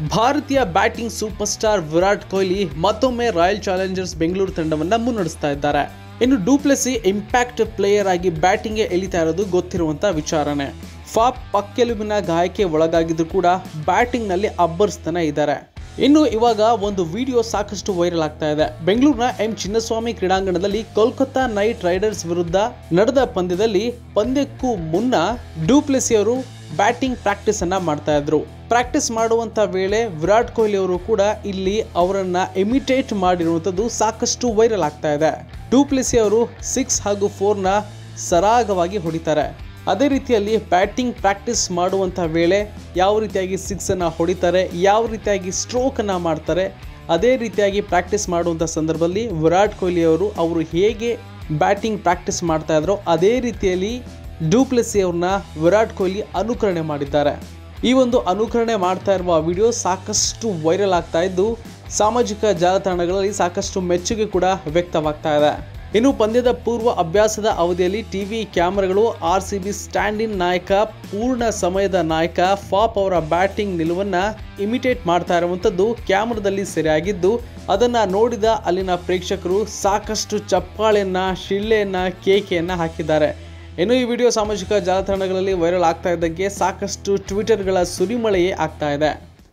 ಭಾರತೀಯ batting super star Virat Kohli ಮತ್ತೊಮ್ಮೆ Royal Challengers Bengaluru ತಂಡವನ್ನ ಮುನ್ನಡೆಸ್ತಾ ಇದ್ದಾರೆ ಇನ್ನು ಡೂಪ್ಲೆಸಿ ಇಂಪ್ಯಾಕ್ಟ್ ಪ್ಲೇಯರ್ ಆಗಿ ಬ್ಯಾಟಿಂಗ್ಗೆ ಇಳಿತಾ ಇರೋದು ಗೊತ್ತಿರುವಂತ ವಿಚಾರನೆ ಫಾಪ್ ಪಕ್ಕೆಲುಬಿನ ಗಾಯಕ್ಕೆ ಒಳಗಾಗಿದ್ರು ಕೂಡ ಬ್ಯಾಟಿಂಗ್ನಲ್ಲಿ ಅಬ್ಬರಿಸ್ತಾನೆ ಇದ್ದಾರೆ ಇನ್ನು ಇವಾಗ ಒಂದು ವಿಡಿಯೋ ಸಾಕಷ್ಟು ವೈರಲ್ ಆಗ್ತಾ ಇದೆ ಬೆಂಗಳೂರಿನ ಎಂ ಚಿನ್ನಸ್ವಾಮಿ ಕ್ರೀಡಾಂಗಣದಲ್ಲಿ ಕೋಲ್ಕತ್ತಾ ನೈಟ್ ರೈಡರ್ಸ್ ವಿರುದ್ಧ ನಡೆದ ಪಂದ್ಯದಲ್ಲಿ ಪಂದ್ಯಕ್ಕೂ ಮುನ್ನ ಡೂಪ್ಲೆಸಿ ಅವರು ಬ್ಯಾಟಿಂಗ್ ಪ್ರಾಕ್ಟೀಸ್ ಅನ್ನ ಮಾಡ್ತಾ ಇದ್ರು ಪ್ರಾಕ್ಟೀಸ್ ಮಾಡುವಂತ ವೇಳೆ ವಿರಾಟ್ ಕೊಹ್ಲಿ ಅವರು ಕೂಡ ಇಲ್ಲಿ ಅವರನ್ನ ಇಮಿಟೇಟ್ ಮಾಡಿರುವಂಥದ್ದು ಸಾಕಷ್ಟು ವೈರಲ್ ಆಗ್ತಾ ಇದೆ ಡೂಪ್ಲೆಸಿ ಅವರು ಸಿಕ್ಸ್ ಹಾಗೂ ಫೋರ್ನ ಸರಾಗವಾಗಿ ಹೊಡಿತಾರೆ ಅದೇ ರೀತಿಯಲ್ಲಿ ಬ್ಯಾಟಿಂಗ್ ಪ್ರಾಕ್ಟೀಸ್ ಮಾಡುವಂಥ ವೇಳೆ ಯಾವ ರೀತಿಯಾಗಿ ಸಿಕ್ಸನ್ನು ಹೊಡಿತಾರೆ ಯಾವ ರೀತಿಯಾಗಿ ಸ್ಟ್ರೋಕನ್ನು ಮಾಡ್ತಾರೆ ಅದೇ ರೀತಿಯಾಗಿ ಪ್ರಾಕ್ಟೀಸ್ ಮಾಡುವಂಥ ಸಂದರ್ಭದಲ್ಲಿ ವಿರಾಟ್ ಕೊಹ್ಲಿ ಅವರು ಅವರು ಹೇಗೆ ಬ್ಯಾಟಿಂಗ್ ಪ್ರಾಕ್ಟೀಸ್ ಮಾಡ್ತಾ ಇದ್ರೋ ಅದೇ ರೀತಿಯಲ್ಲಿ ಡೂಪ್ಲೆಸಿ ಅವ್ರನ್ನ ವಿರಾಟ್ ಕೊಹ್ಲಿ ಅನುಕರಣೆ ಮಾಡಿದ್ದಾರೆ ಈ ಒಂದು ಅನುಕರಣೆ ಮಾಡ್ತಾ ಇರುವ ವಿಡಿಯೋ ಸಾಕಷ್ಟು ವೈರಲ್ ಆಗ್ತಾ ಇದ್ದು ಸಾಮಾಜಿಕ ಜಾಲತಾಣಗಳಲ್ಲಿ ಸಾಕಷ್ಟು ಮೆಚ್ಚುಗೆ ಕೂಡ ವ್ಯಕ್ತವಾಗ್ತಾ ಇದೆ ಇನ್ನು ಪಂದ್ಯದ ಪೂರ್ವ ಅಭ್ಯಾಸದ ಅವಧಿಯಲ್ಲಿ ಟಿವಿ ಕ್ಯಾಮೆರಾಗಳು R C B stand in ನಾಯಕ ಪೂರ್ಣ ಸಮಯದ ನಾಯಕ ಫಾಪ್ ಅವರ ಬ್ಯಾಟಿಂಗ್ ನಿಲುವನ್ನ ಇಮಿಟೇಟ್ ಮಾಡ್ತಾ ಇರುವಂಥದ್ದು ಕ್ಯಾಮ್ರಾದಲ್ಲಿ ಸೆರೆಯಾಗಿದ್ದು ಅದನ್ನ ನೋಡಿದ ಅಲ್ಲಿನ ಪ್ರೇಕ್ಷಕರು ಸಾಕಷ್ಟು ಚಪ್ಪಾಳೆಯನ್ನ ಶಿಳ್ಳೆಯನ್ನ ಕೇಕೆಯನ್ನ ಹಾಕಿದ್ದಾರೆ ಇನ್ನು ಈ ವಿಡಿಯೋ ಸಾಮಾಜಿಕ ಜಾಲತಾಣಗಳಲ್ಲಿ ವೈರಲ್ ಆಗ್ತಾ ಇದ್ದಂಗೆ ಸಾಕಷ್ಟು ಟ್ವಿಟರ್ಗಳ ಸುರಿಮಳೆಯೇ ಆಗ್ತಾ ಇದೆ